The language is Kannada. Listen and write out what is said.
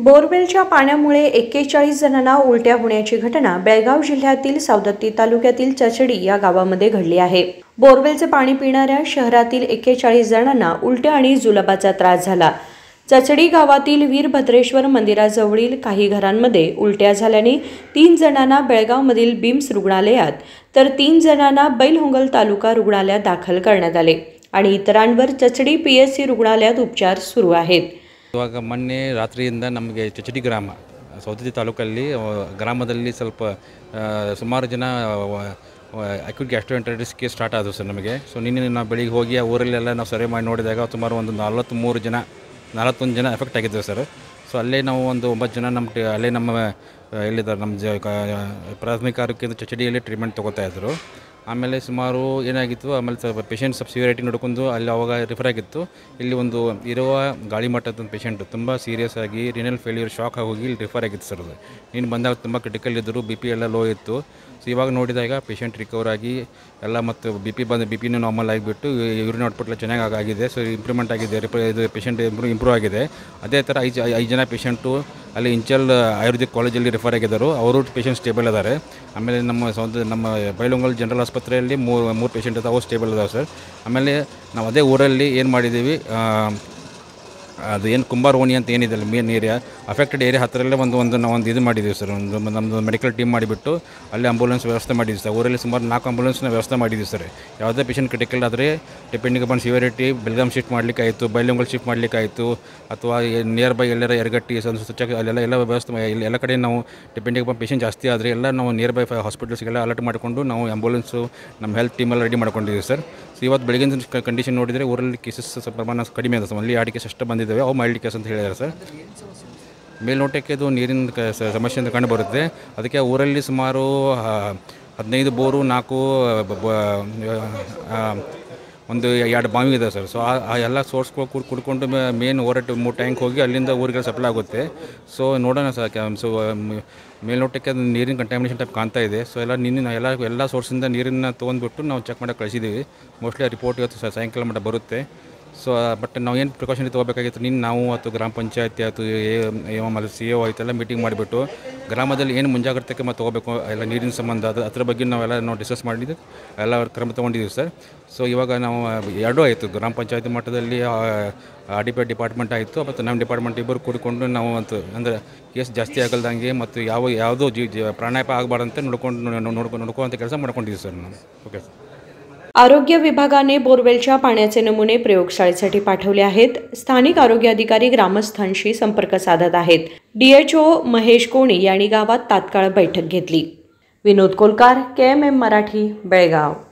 बोरवेलच्या पाण्यामुळे एक्केचाळीस जणांना उलट्या होण्याची घटना बेळगाव जिल्ह्यातील सवदत्ती तालुक्यातील चचडी या गावामध्ये घडली आहे बोरवेलचे पाणी पिणाऱ्या शहरातील एक्केचाळीस जणांना उलट्या आणि जुलाबाचा त्रास झाला चचडी गावातील वीरभद्रेश्वर मंदिराजवळील काही घरांमध्ये उलट्या झाल्याने तीन जणांना बेळगावमधील बिम्स रुग्णालयात तर तीन जणांना बैलहोंगल तालुका रुग्णालयात दाखल करण्यात आले आणि इतरांवर चचडी पीएचसी रुग्णालयात उपचार सुरू आहेत ಇವಾಗ ಮೊನ್ನೆ ರಾತ್ರಿಯಿಂದ ನಮಗೆ ಚಚಡಿ ಗ್ರಾಮ ಸೌದತ್ತಿ ತಾಲೂಕಲ್ಲಿ ಆ, ಗ್ರಾಮದಲ್ಲಿ ಸ್ವಲ್ಪ ಆ, ಸುಮಾರು ಜನ ಅಕ್ಯೂಟ್ ಗ್ಯಾಸ್ಟ್ರೋಎಂಟರೈಟಿಸ್ ಕೇಸ್ ಸ್ಟಾರ್ಟ್ ಆದವು ಸರ್ ನಮಗೆ ಸೊ ನಿನ್ನೆ ನಾವು ಬೆಳಿಗ್ಗೆ ಹೋಗಿ ಆ ಊರಲ್ಲೆಲ್ಲ ನಾವು ಸರ್ವೆ ಮಾಡಿ ನೋಡಿದಾಗ ಸುಮಾರು ಒಂದು ನಲವತ್ತ್ಮೂರು ಜನ ನಲವತ್ತೊಂದು ಜನ ಎಫೆಕ್ಟ್ ಆಗಿದ್ದೇವೆ ಸರ್ ಸೊ ಅಲ್ಲೇ ನಾವು ಒಂದು ಒಂಬತ್ತು ಜನ ನಮ್ಮ ಟಿ- ಅಲ್ಲೇ ನಮ್ಮ ಆ, ಎಲ್ಲಿದ್ದಾರೆ ನಮ್ಮ ಜ ಕ- ಪ್ರಾಥಮಿಕ ಆರೋಗ್ಯ ಕೇಂದ್ರ ಚಚಡಿಯಲ್ಲಿ ಟ್ರೀಟ್ಮೆಂಟ್ ತೊಗೋತಾ ಇದ್ದರು ಆಮೇಲೆ ಸುಮಾರು ಏನಾಗಿತ್ತು ಆಮೇಲೆ ಸ್ವಲ್ಪ ಪೇಷಂಟ್ ಸ್ವಲ್ಪ ಸಿವಿಯರಿಟಿ ನೋಡ್ಕೊಂಡು ಅಲ್ಲಿ ಅವಾಗ ರಿಫರ್ ಆಗಿತ್ತು ಇಲ್ಲಿ ಒಂದು ಇರುವ ಗಾಳಿ ಮಟ್ಟದ ಒಂದು ಪೇಷಂಟ್ ತುಂಬ ಸೀರಿಯಸ್ ಆಗಿ ರಿನಲ್ ಫೇಲ್ಯೂರ್ ಶಾಕ್ ಆಗೋಗಿ ಇಲ್ಲಿ ರಿಫರ್ ಆಗಿತ್ತು ಸರ್ ಅದು ನೀನು ಬಂದಾಗ ತುಂಬ ಕ್ರಿಟಿಕಲ್ ಇದ್ದರು ಬಿ ಪಿ ಎಲ್ಲ ಲೋ ಇತ್ತು ಸೊ ಇವಾಗ ನೋಡಿದಾಗ ಪೇಷಂಟ್ ರಿಕವರ್ ಆಗಿ ಎಲ್ಲ ಮತ್ತು ಬಿ ಪಿ ಬಂದು ಬಿ ಪಿನೂ ನಾರ್ಮಲ್ ಆಗಿಬಿಟ್ಟು ಯೂರಿನ್ ಔಟ್ಪುಟ್ ಎಲ್ಲ ಚೆನ್ನಾಗಿ ಆಗ- ಆಗಿದೆ ಸೊ ಇಂಪ್ರೂವ್ಮೆಂಟ್ ಆಗಿದೆ ರಿಪ ಇದು ಪೇಷಂಟ್ ಇಂಪ್ರೂವ್ ಇಂಪ್ರೂವ್ ಆಗಿದೆ ಅದೇ ಥರ ಐದು ಐದು ಜನ ಪೇಷಂಟು ಅಲ್ಲಿ ಇಂಚಲ್ ಆಯುರ್ವೇದಿಕ್ ಕಾಲೇಜಲ್ಲಿ ರಿಫರ್ ಆಗಿದ್ದರು ಅವರು ಪೇಷಂಟ್ ಸ್ಟೇಬಲ್ ಇದ್ದಾರೆ ಆಮೇಲೆ ನಮ್ಮ ಸ್ವಂತ ನಮ್ಮ ಬೈಲೊಂಗಲ್ ಜನರಲ್ ಆಸ್ಪತ್ರೆಯಲ್ಲಿ ಮೂರು ಮೂರು ಪೇಷಂಟ್ ಇದ್ದಾವೆ ಅವು ಸ್ಟೇಬಲ್ ಇದಾವೆ ಸರ್ ಆಮೇಲೆ ನಾವು ಅದೇ ಊರಲ್ಲಿ ಏನು ಮಾಡಿದ್ದೀವಿ ಆ, ಅದು ಏನು ಕುಂಬಾರ ಓಣಿ ಅಂತ ಏನಿದೆ ಅಲ್ಲಿ ಮೇನ್ ಏರಿಯಾ ಅಫೆಕ್ಟೆಡ್ ಏರಿಯಾ ಹತ್ತಿರಲ್ಲೇ ಒಂದು ಒಂದು ನಾವು ಒಂದು ಇದು ಮಾಡಿದ್ದೀವಿ ಸರ್ ಒಂದು ನಮ್ಮದು ಮೆಡಿಕಲ್ ಟೀಮ್ ಮಾಡಿಬಿಟ್ಟು ಅಲ್ಲಿ ಆಂಬುಲೆನ್ಸ್ ವ್ಯವಸ್ಥೆ ಮಾಡಿದ್ದೀವಿ ಸರ್ ಊರಲ್ಲಿ ಸುಮಾರು ನಾಲ್ಕು ಆಂಬುಲೆನ್ಸ್ನ ವ್ಯವಸ್ಥೆ ಮಾಡಿದ್ದೀವಿ ಸರ್ ಯಾವುದೇ ಪೇಷಂಟ್ ಕ್ರಿಟಿಕಲ್ ಆದರೆ depending upon severity Belgaum shift ಮಾಡಲಿಕ್ಕೆ ಆಯಿತು ಬೈಲೊಂಗಲ್ ಶಿಫ್ಟ್ ಮಾಡಲಿಕ್ಕೆ ಆಯಿತು ಅಥವಾ ನಿಯರ್ ಬೈ ಎಲ್ಲರ ಎರಗಟ್ಟಿ ಸಣ್ಣ ಸ್ವಚ್ಛ ಅಲ್ಲೆಲ್ಲ ಎಲ್ಲ ವ್ಯವಸ್ಥೆ ಮಾ- ಇಲ್ಲಿ ಎಲ್ಲ ಕಡೆ ನಾವು ಡಿಪೆಂಡಿಂಗ್ ಅಪಾನ್ ಪೇಷಂಟ್ ಜಾಸ್ತಿ ಆದರೆ ಎಲ್ಲ ನಾವು ನಿಯರ್ ಬೈ ಹಾಸ್ಪಿಟಲ್ಸ್ಗೆಲ್ಲ ಅಲರ್ಟ್ ಮಾಡಿಕೊಂಡು ನಾವು ಆಂಬುಲೆನ್ಸು ನಮ್ಮ ಹೆಲ್ತ್ ಟೀಮೆಲ್ಲ ರೆಡಿ ಮಾಡ್ಕೊಂಡಿದ್ದೀವಿ ಸರ್ ಸೊ ಇವತ್ತು ಬೆಳಗಿನ ಕಂಡೀಷನ್ ನೋಡಿದರೆ ಊರಲ್ಲಿ ಕೇಸಸ್ ಸ್ವಲ್ಪ ಪ್ರಮಾಣ ಕಡಿಮೆ ಇದೆ ಸರ್ ಅಲ್ಲಿ ಎರಡು ಕೇಸ್ ಅಷ್ಟೇ ಬಂದಿದ್ದಾವೆ ಅವು ಮೈಲ್ಡ್ ಕೇಸ್ ಅಂತ ಹೇಳಿದ್ದಾರೆ ಸರ್ ಮೇಲ್ನೋಟಕ್ಕೆ ಇದು ನೀರಿನ ಕ- ಸ- ಸಮಸ್ಯೆ ಅಂತ ಕಂಡು ಬರುತ್ತೆ ಅದಕ್ಕೆ ಊರಲ್ಲಿ ಸುಮಾರು ಆ, ಹದಿನೈದು ಬೋರು ನಾಲ್ಕು ಬ- ಬ- ಆ, ಒಂದು ಎರಡು ಬಾವಿ ಇದೆ ಸರ್ ಸೊ ಆ ಎಲ್ಲ ಸೋರ್ಸ್ಗಳು ಕುಡ್ ಕುಡ್ಕೊಂಡು ಮೇನ್ ಓರಟ್ಟು ಮೂರು ಟ್ಯಾಂಕ್ ಹೋಗಿ ಅಲ್ಲಿಂದ ಊರಿಗೆ ಸಪ್ಲೈ ಆಗುತ್ತೆ ಸೊ ನೋಡೋಣ ಸರ್ ಕ- ಸೊ ಮ್- ಮೇಲ್ನೋಟಕ್ಕೆ ಅದು ನೀರಿನ ಕಂಟ್ಯಾಮಿನೇಷನ್ ಟೈಪ್ ಕಾಣ್ತಾ ಇದೆ ಸೊ ಎಲ್ಲ ನಿನ್ನೆ ಎಲ್ಲ ಎಲ್ಲ ಸೋರ್ಸಿಂದ ನೀರನ್ನು ತೊಗೊಂಡ್ಬಿಟ್ಟು ನಾವು ಚೆಕ್ ಮಾಡೋಕೆ ಕಳಿಸಿದ್ದೀವಿ ಮೋಸ್ಟ್ಲಿ ಆ ರಿಪೋರ್ಟ್ ಇವತ್ತು ಸ- ಸಾಯಂಕಾಲ ಮಟ್ಟ ಬರುತ್ತೆ ಸೊ ಬಟ್ ನಾವು ಏನು ಪ್ರಿಕಾಷನ್ ತೊಗೋಬೇಕಾಗಿತ್ತು ನಿನ್ನ ನಾವು ಅಥವಾ ಗ್ರಾಮ ಪಂಚಾಯತಿ ಆಯ್ತು ಎ ಮತ್ತು ಸಿ ಒ ಆಯ್ತೆಲ್ಲ ಮೀಟಿಂಗ್ ಮಾಡಿಬಿಟ್ಟು ಗ್ರಾಮದಲ್ಲಿ ಏನು ಮುಂಜಾಗ್ರತೆ ಕ್ರಮ ತೊಗೋಬೇಕು ಎಲ್ಲ ನೀರಿನ ಸಂಬಂಧ ಅದು ಅದ್ರ ಬಗ್ಗೆ ನಾವೆಲ್ಲ ನಾವು ಡಿಸ್ಕಸ್ ಮಾಡಿದ್ದು ಎಲ್ಲ ಕ್ರಮ ತೊಗೊಂಡಿದ್ದೀವಿ ಸರ್ ಸೊ ಇವಾಗ ನಾವು ಎರಡೂ ಆಯಿತು ಗ್ರಾಮ ಪಂಚಾಯತಿ ಮಟ್ಟದಲ್ಲಿ ಆಡಿಪಿ ಡಿಪಾರ್ಟ್ಮೆಂಟ್ ಆಯಿತು ಮತ್ತು ನಮ್ಮ ಡಿಪಾರ್ಟ್ಮೆಂಟ್ ಇಬ್ಬರು ಕೂಡಿಕೊಂಡು ನಾವು ಅಂತ ಅಂದರೆ ಕೇಸ್ ಜಾಸ್ತಿ ಆಗಲ್ದಂಗೆ ಮತ್ತು ಯಾವ ಯಾವುದೋ ಜೀ ಜೀ- ಪ್ರಾಣಾಯಾಮ ಆಗಬಾರ್ದಂತೆ ನೋಡ್ಕೊಂಡು ನೋಡ್ಕೊಂಡು ನೋಡ್ಕೊಳ್ಳೋಂಥ ಕೆಲಸ ಮಾಡ್ಕೊಂಡಿದ್ದೀವಿ ಸರ್ ನಾವು ಓಕೆ ಸರ್ आरोग्य विभागाने बोरवेलच्या पाण्याचे नमुने प्रयोगशाळेसाठी पाठवले आहेत स्थानिक आरोग्य अधिकारी ग्रामस्थांशी संपर्क साधत आहेत डीएचओ महेश कोणी यांनी गावात तात्काळ बैठक घेतली विनोद कोलकार के एम एम मराठी बेळगाव